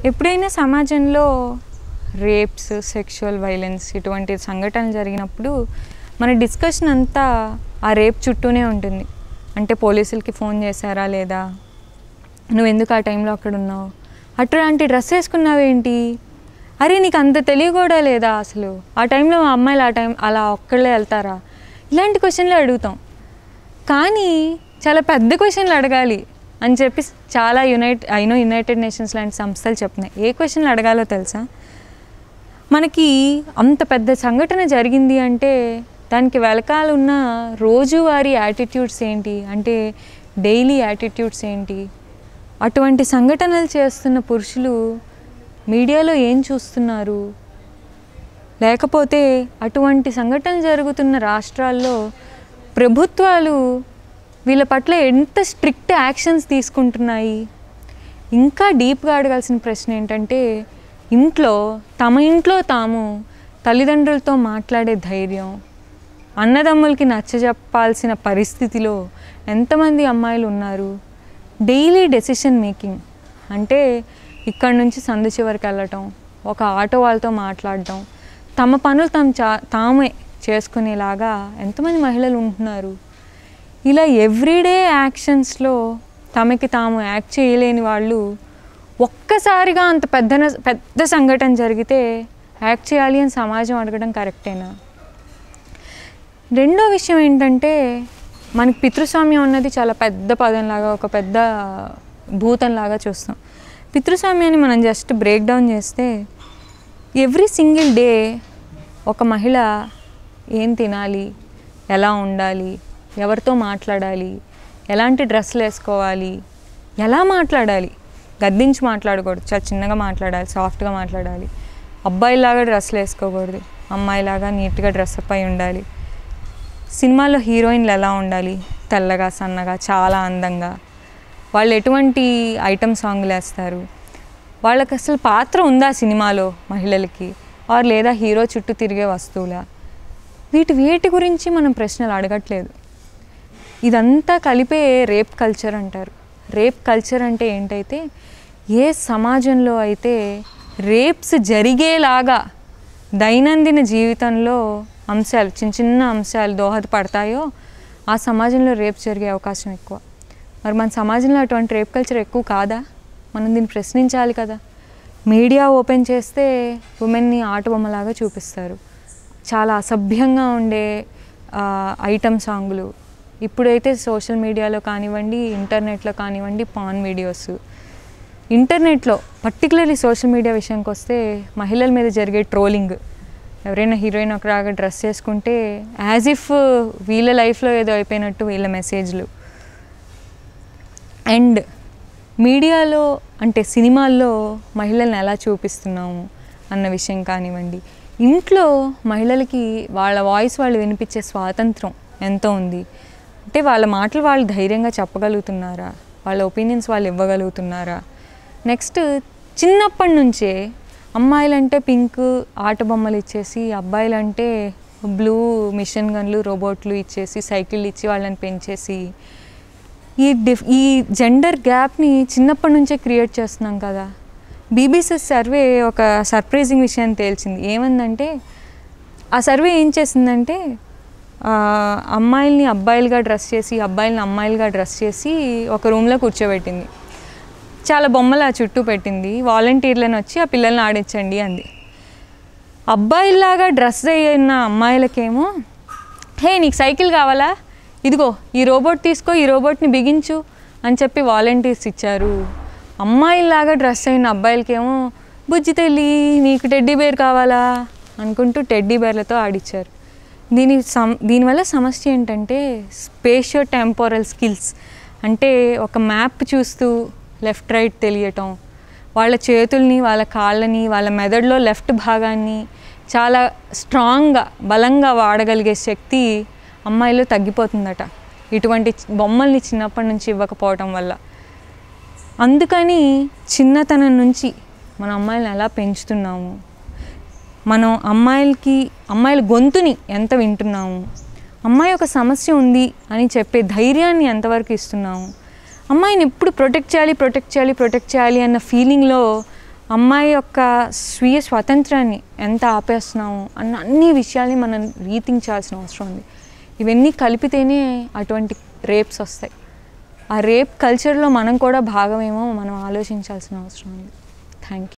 ఎప్పుడైనా సమాజంలో rapes sexual violence ఇటువంటి సంఘటనలు జరిగినప్పుడు మన డిస్కషన్ అంతా ఆ రేప్ చుట్టూనే ఉంటుంది అంటే పోలీసులకి ఫోన్ చేశారా లేదా నువ్వు ఎందుకు ఆ టైంలో అక్కడ ఉన్నావు అట్లాంటి డ్రెస్ వేసుకున్నావేంటి అరే నీకు అంత తెలియ కూడా లేదా అసలు ఆ టైంలో మా అమ్మాయిలు ఆ టైం అలా ఒక్కళ్ళే వెళ్తారా ఇలాంటి క్వశ్చన్లు అడుగుతాం కానీ చాలా పెద్ద క్వశ్చన్లు అడగాలి అని చెప్పి చాలా యునైట్ అయినో యునైటెడ్ నేషన్స్ లాంటి సంస్థలు చెప్తున్నాయి ఏ క్వశ్చన్లు అడగాలో తెలుసా మనకి అంత పెద్ద సంఘటన జరిగింది అంటే దానికి వెనకాల ఉన్న రోజువారీ యాటిట్యూడ్స్ ఏంటి అంటే డైలీ యాటిట్యూడ్స్ ఏంటి అటువంటి సంఘటనలు చేస్తున్న పురుషులు మీడియాలో ఏం చూస్తున్నారు లేకపోతే అటువంటి సంఘటనలు జరుగుతున్న రాష్ట్రాల్లో ప్రభుత్వాలు వీళ్ళ పట్ల ఎంత స్ట్రిక్ట్ యాక్షన్స్ తీసుకుంటున్నాయి ఇంకా డీప్గా అడగాల్సిన ప్రశ్న ఏంటంటే ఇంట్లో తమ ఇంట్లో తాము తల్లిదండ్రులతో మాట్లాడే ధైర్యం అన్నదమ్ములకి నచ్చజెప్పాల్సిన పరిస్థితిలో ఎంతమంది అమ్మాయిలు ఉన్నారు డైలీ డెసిషన్ మేకింగ్ అంటే ఇక్కడ నుంచి సందు చివరికి వెళ్ళటం ఒక ఆటో వాళ్ళతో మాట్లాడటం తమ పనులు తాము చా తామే చేసుకునేలాగా ఎంతమంది మహిళలు ఉంటున్నారు ఇలా ఎవ్రీడే యాక్షన్స్లో తమకి తాము యాక్ట్ చేయలేని వాళ్ళు ఒక్కసారిగా అంత పెద్ద పెద్ద సంఘటన జరిగితే యాక్ట్ చేయాలి అని సమాజం అడగడం కరెక్టేనా రెండో విషయం ఏంటంటే మనకి పితృస్వామ్యం అన్నది చాలా పెద్ద పదంలాగా ఒక పెద్ద భూతంలాగా చూస్తాం పితృస్వామ్యాన్ని మనం జస్ట్ బ్రేక్ డౌన్ చేస్తే ఎవ్రీ సింగిల్ డే ఒక మహిళ ఏం తినాలి ఎలా ఉండాలి ఎవరితో మాట్లాడాలి ఎలాంటి డ్రెస్సులు వేసుకోవాలి ఎలా మాట్లాడాలి గద్దించి మాట్లాడకూడదు చాలా చిన్నగా మాట్లాడాలి సాఫ్ట్గా మాట్లాడాలి అబ్బాయిలాగా డ్రెస్సులు వేసుకోకూడదు అమ్మాయిలాగా నీట్గా డ్రెస్అప్ అయి ఉండాలి సినిమాలో హీరోయిన్లు ఎలా ఉండాలి తెల్లగా సన్నగా చాలా అందంగా వాళ్ళు ఎటువంటి ఐటమ్ సాంగ్లు వేస్తారు వాళ్ళకి అసలు పాత్ర ఉందా సినిమాలో మహిళలకి ఆర్ లేదా హీరో చుట్టూ తిరిగే వస్తువులా వీటి వేటి గురించి మనం ప్రశ్నలు అడగట్లేదు ఇదంతా కలిపే రేప్ కల్చర్ అంటారు రేప్ కల్చర్ అంటే ఏంటైతే ఏ సమాజంలో అయితే రేప్స్ జరిగేలాగా దైనందిన జీవితంలో అంశాలు చిన్న చిన్న అంశాలు దోహదపడతాయో ఆ సమాజంలో రేప్ జరిగే అవకాశం ఎక్కువ మరి మన సమాజంలో అటువంటి రేప్ కల్చర్ ఎక్కువ కాదా మనం దీన్ని ప్రశ్నించాలి కదా మీడియా ఓపెన్ చేస్తే ఉమెన్ని ఆట బొమ్మలాగా చూపిస్తారు చాలా అసభ్యంగా ఉండే ఐటమ్ సాంగులు ఇప్పుడైతే సోషల్ మీడియాలో కానివ్వండి ఇంటర్నెట్లో కానివ్వండి పాన్ వీడియోస్ ఇంటర్నెట్లో పర్టికులర్లీ సోషల్ మీడియా విషయానికి వస్తే మహిళల మీద జరిగే ట్రోలింగ్ ఎవరైనా హీరోయిన్ ఒకలాగా డ్రెస్ చేసుకుంటే యాజ్ ఇఫ్ వీళ్ళ లైఫ్లో ఏదో అయిపోయినట్టు వీళ్ళ మెసేజ్లు అండ్ మీడియాలో అంటే సినిమాల్లో మహిళల్ని ఎలా చూపిస్తున్నాము అన్న విషయం కానివ్వండి ఇంట్లో మహిళలకి వాళ్ళ వాయిస్ వాళ్ళు వినిపించే స్వాతంత్రం ఎంతో ఉంది అంటే వాళ్ళ మాటలు వాళ్ళు ధైర్యంగా చెప్పగలుగుతున్నారా వాళ్ళ ఒపీనియన్స్ వాళ్ళు ఇవ్వగలుగుతున్నారా నెక్స్ట్ చిన్నప్పటి నుంచే అమ్మాయిలంటే పింక్ ఆట బొమ్మలు ఇచ్చేసి అబ్బాయిలంటే బ్లూ మిషన్ గన్లు రోబోట్లు ఇచ్చేసి సైకిళ్ళు ఇచ్చి వాళ్ళని పెంచేసి ఈ డిఫ్ ఈ జెండర్ గ్యాప్ని చిన్నప్పటి నుంచే క్రియేట్ చేస్తున్నాం కదా బీబీసీ సర్వే ఒక సర్ప్రైజింగ్ విషయాన్ని తేల్చింది ఏమందంటే ఆ సర్వే ఏం చేసిందంటే ఆ, అమ్మాయిల్ని అబ్బాయిలుగా డ్రెస్ చేసి అబ్బాయిల్ని అమ్మాయిలుగా డ్రెస్ చేసి ఒక రూమ్లో కూర్చోబెట్టింది చాలా బొమ్మలు ఆ చుట్టూ పెట్టింది వాలంటీర్లను వచ్చి ఆ పిల్లల్ని ఆడించండి అంది అబ్బాయిలాగా డ్రెస్ అయిన అమ్మాయిలకేమో హే నీకు సైకిల్ కావాలా ఇదిగో ఈ రోబోట్ తీసుకో ఈ రోబోట్ని బిగించు అని చెప్పి వాలంటీర్స్ ఇచ్చారు అమ్మాయిలాగా డ్రెస్ అయిన అబ్బాయిలకేమో బుజ్జి తెల్లి నీకు టెడ్డీ బేర్ కావాలా అనుకుంటూ టెడ్డీ బేర్లతో ఆడిచ్చారు దీని సమ దీనివల్ల సమస్య ఏంటంటే స్పేషియో టెంపోరల్ స్కిల్స్ అంటే ఒక మ్యాప్ చూస్తూ లెఫ్ట్ రైట్ తెలియటం వాళ్ళ చేతుల్ని వాళ్ళ కాళ్ళని వాళ్ళ మెదడులో లెఫ్ట్ భాగాన్ని చాలా స్ట్రాంగ్గా బలంగా వాడగలిగే శక్తి అమ్మాయిలో తగ్గిపోతుందట ఇటువంటి బొమ్మల్ని చిన్నప్పటి నుంచి ఇవ్వకపోవటం వల్ల అందుకని చిన్నతనం నుంచి మన అమ్మాయిలను ఎలా పెంచుతున్నాము మనం అమ్మాయిలకి అమ్మాయిల గొంతుని ఎంత వింటున్నాము అమ్మాయి ఒక సమస్య ఉంది అని చెప్పే ధైర్యాన్ని ఎంతవరకు ఇస్తున్నాము అమ్మాయిని ఎప్పుడు ప్రొటెక్ట్ చేయాలి ప్రొటెక్ట్ చేయాలి ప్రొటెక్ట్ చేయాలి అన్న ఫీలింగ్లో అమ్మాయి యొక్క స్వీయ స్వాతంత్రాన్ని ఎంత ఆపేస్తున్నాము అన్న అన్ని విషయాల్ని మనం రీతించాల్సిన అవసరం ఉంది ఇవన్నీ కలిపితేనే అటువంటి రేప్స్ వస్తాయి ఆ రేప్ కల్చర్లో మనం కూడా భాగమేమో మనం ఆలోచించాల్సిన అవసరం ఉంది థ్యాంక్ యూ